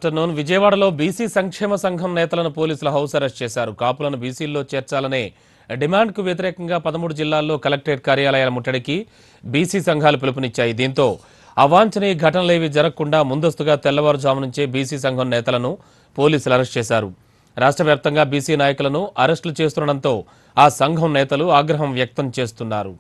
afternoon విజయవాడలో BC సంక్షేమ సంఘం నేతలను పోలీసులు హౌస్ అరెస్ట్ చేశారు కాపులను బీసీల్లో చేర్చాలనే డిమాండ్కు వ్యతిరేకంగా పదమూడు జిల్లాల్లో కలెక్టరేట్ కార్యాలయాల ముట్టడికి బీసీ సంఘాలు పిలుపునిచ్చాయి దీంతో అవాంఛనీయ ఘటనలేవి జరగకుండా ముందస్తుగా తెల్లవారుజాము నుంచే బీసీ సంఘం నేతలను పోలీసులు అరెస్ట్ చేశారు రాష్ట్ర వ్యాప్తంగా బీసీ నాయకులను అరెస్టులు చేస్తుండటంతో ఆ సంఘం నేతలు ఆగ్రహం వ్యక్తం చేస్తున్నారు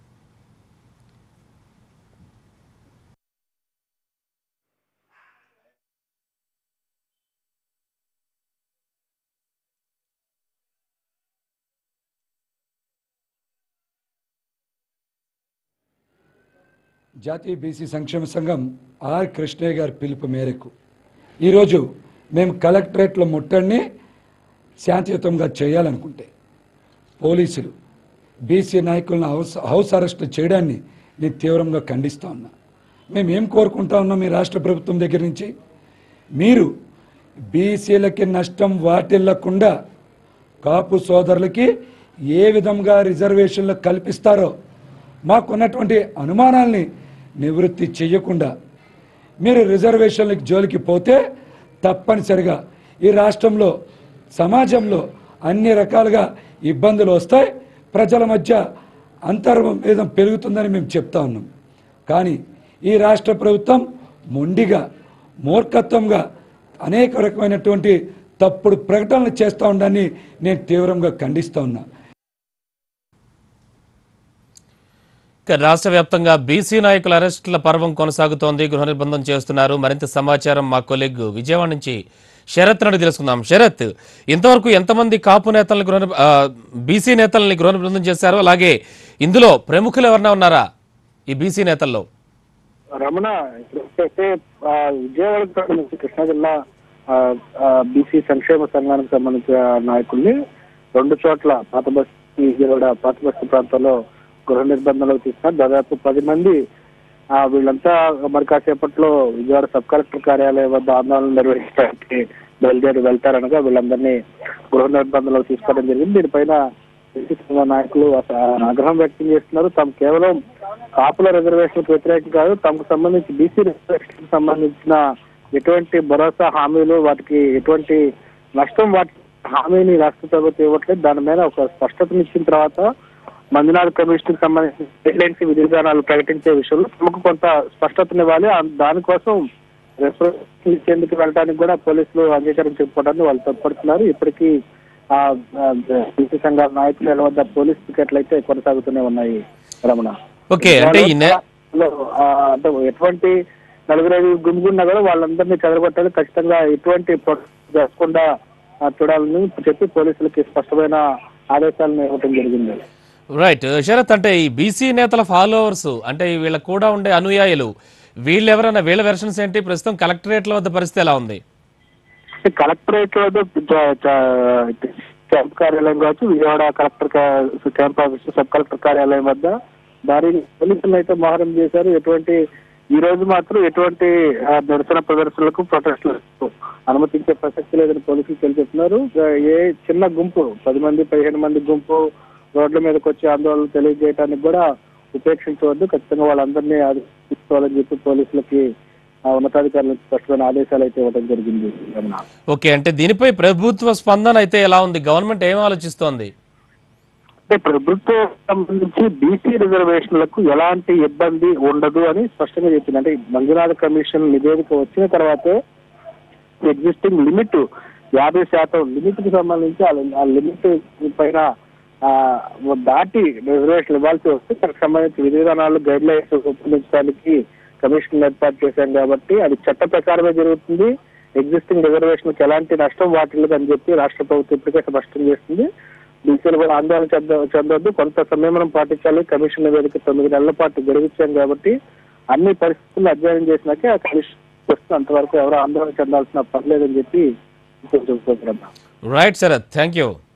జాతీయ బీసీ సంక్షేమ సంఘం ఆర్ కృష్ణయ్య గారి పిలుపు మేరకు ఈరోజు మేము కలెక్టరేట్లో ముట్టడిని శాంతియుతంగా చేయాలనుకుంటే పోలీసులు బీసీ నాయకులను హౌస్ హౌస్ అరెస్ట్ చేయడాన్ని నేను తీవ్రంగా ఖండిస్తా ఉన్నా మేము ఏం కోరుకుంటా ఉన్నాం మీ రాష్ట్ర ప్రభుత్వం దగ్గర నుంచి మీరు బీసీలకి నష్టం వాటిల్లకుండా కాపు సోదరులకి ఏ విధంగా రిజర్వేషన్లు కల్పిస్తారో మాకున్నటువంటి అనుమానాల్ని నివృత్తి చేయకుండా మీరు రిజర్వేషన్లకి జోలికి పోతే తప్పనిసరిగా ఈ రాష్ట్రంలో సమాజంలో అన్ని రకాలుగా ఇబ్బందులు వస్తాయి ప్రజల మధ్య అంతర్భేదం పెరుగుతుందని మేము చెప్తా ఉన్నాం కానీ ఈ రాష్ట్ర ప్రభుత్వం మొండిగా మూర్ఖత్వంగా అనేక రకమైనటువంటి తప్పుడు ప్రకటనలు చేస్తూ ఉండడాన్ని నేను తీవ్రంగా ఖండిస్తూ ఉన్నా ఇక రాష్ట్ర వ్యాప్తంగా బీసీ నాయకుల అరెస్టుల పర్వం కొనసాగుతోంది గృహ నిర్బంధం చేస్తున్నారు మరింత సమాచారం మా కొలీగ్ విజయవాడ నుంచి శరత్ నుండి తెలుసుకుందాం శరత్ ఇంతవరకు ఎంతమంది కాపు నేతలను గృహ నిర్బ- ఆ, బీసీ నేతల్ని గృహ నిర్బంధం చేశారు అలాగే ఇందులో ప్రముఖులు ఎవరైనా ఉన్నారా ఈ బీసీ నేతల్లో రమణ అయితే ఆ, విజయవాడకు సంబంధించి కృష్ణా జిల్లా బీసీ సంక్షేమ సంఘానికి సంబంధించిన నాయకుల్ని రెండు చోట్ల పాత బస్తీ విజయవాడ పాత బస్తీ ప్రాంతంలో గృహ నిర్బంధంలోకి తీసిన దాదాపు పది మంది ఆ, వీళ్ళంతా మరి కాసేపట్లో విజయవాడ సబ్ కలెక్టర్ కార్యాలయం వద్ద ఆందోళన నిర్వహించడానికి బయలుదేరి వెళ్తారనగా వీళ్ళందరినీ గృహ నిర్బంధంలో తీసుకోవడం జరిగింది దీనిపైన బీసీ సంఘ నాయకులు అస- ఆగ్రహం వ్యక్తం చేస్తున్నారు తాము కేవలం కాపుల రిజర్వేషన్ వ్యతిరేకం కాదు తమకు సంబంధించి బీసీ రిజర్వేషన్ సంబంధించిన ఎటువంటి భరోసా హామీలు వాటికి ఎటువంటి నష్టం వాటి హామీని రాష్ట్ర ప్రభుత్వం ఇవ్వట్లేదు దాని మీద ఒక స్పష్టతను ఇచ్చిన తర్వాత మంజునాథ్ కమిషన్ సంబంధించిన గైడ్ లైన్స్ విధి విధానాలు ప్రకటించే విషయంలో తమకు కొంత స్పష్టతనివ్వాలి ఆ- దానికోసం రెస్పాన్స్ ఇచ్చేందుకు వెళ్ళడానికి కూడా పోలీసులు అంగీకరించకపోవడాన్ని వాళ్ళు తప్పడుతున్నారు ఇప్పటికీ ఆ బీసీ సంఘాల నాయకుల వద్ద పోలీస్ టికెట్లు అయితే కొనసాగుతూనే ఉన్నాయి రమణ ఓకే అంటే ఈ నే- లో, ఆ, అంటే ఎటువంటి నలుగురు ఐదు గుమిగున్నా కూడా వాళ్ళందరినీ చెదరగొట్టాలి ఖచ్చితంగా ఎటువంటి ప్రొటెస్ట్ జరగకుండా ఆ, చూడాలని చెప్పి పోలీసులకి స్పష్టమైన ఆదేశాలను ఇవ్వడం జరిగింది రైట్ శరత్ అంటే ఈ బీసీ నేతల ఫాలోవర్స్ అంటే ఈ వీళ్ళ కూడా ఉండే అనుయాయులు వీళ్ళు ఎవరైనా వీళ్ళ వెర్షన్స్ ఏంటి ప్రస్తుతం కలెక్టరేట్ల వద్ద పరిస్థితి ఎలా ఉంది కలెక్టరేట్ వద్ద చ- చ- క్యాంప్ కార్యాలయం కావచ్చు విజయవాడ కలెక్టర్ కా- క్యాంప్ ఆఫీస్ సబ్ కలెక్టర్ కార్యాలయం వద్ద భారీ పోలీసులు అయితే మోహరం చేశారు ఎటువంటి ఈ రోజు మాత్రం ఎటువంటి ఆ, నిరసన ప్రదర్శనలకు ప్రొటెస్టులకు అనుమతించే ప్రసక్తి లేదని పోలీసులు తెలియజేస్తున్నారు ఆ, ఏ చిన్న గుంపు పది మంది పదిహేను మంది గుంపు రోడ్ల మీదకి వచ్చి ఆందోళన తెలియజేయడానికి కూడా ఉపేక్షించవద్దు ఖచ్చితంగా వాళ్ళందరినీ తీసుకోవాలని చెప్పి పోలీసులకి ఆ ఉన్నతాధికారులకు స్పష్టమైన ఆదేశాలు అయితే ఇవ్వడం జరిగింది రమణ ఓకే అంటే దీనిపై ప్రభుత్వ స్పందన అయితే ఎలా ఉంది గవర్నమెంట్ ఏం ఆలోచిస్తోంది అంటే ప్రభుత్వం సంబంధించి బీసీ రిజర్వేషన్లకు ఎలాంటి ఇబ్బంది ఉండదు అని స్పష్టంగా చెప్పింది అంటే మంజునాథ కమిషన్ నివేదిక వచ్చిన తర్వాతే ఎగ్జిస్టింగ్ లిమిట్ యాభై శాతం లిమిట్ కి సంబంధించి ఆ- ఆ లిమిట్ పైన ఆ, దాటి రిజర్వేషన్ ఇవ్వాల్సి వస్తే దానికి సంబంధించి విధి విధానాలు గైడ్ లైన్స్ రూపొందించడానికి కమిషన్ ఏర్పాటు చేశాం కాబట్టి అది చట్ట ప్రకారమే జరుగుతుంది ఎగ్జిస్టింగ్ రిజర్వేషన్ కి ఎలాంటి నష్టం వాటిల్లదు అని చెప్పి రాష్ట్ర ప్రభుత్వం ఇప్పటికే స్పష్టం చేస్తుంది బీసీలు కూడా ఆందోళన చెంద చెందొద్దు కొంత సంయమనం పాటించాలి కమిషన్ నివేదిక తొమ్మిది నెలల పాటు గడువిచ్చాం కాబట్టి అన్ని పరిస్థితులు అధ్యయనం చేసినాకే ఆ కమిషన్ వస్తుంది అంతవరకు ఎవరు ఆందోళన చెందాల్సిన పర్లేదని చెప్పి చెబుతున్నాం రైట్ శరత్ థ్యాంక్ యూ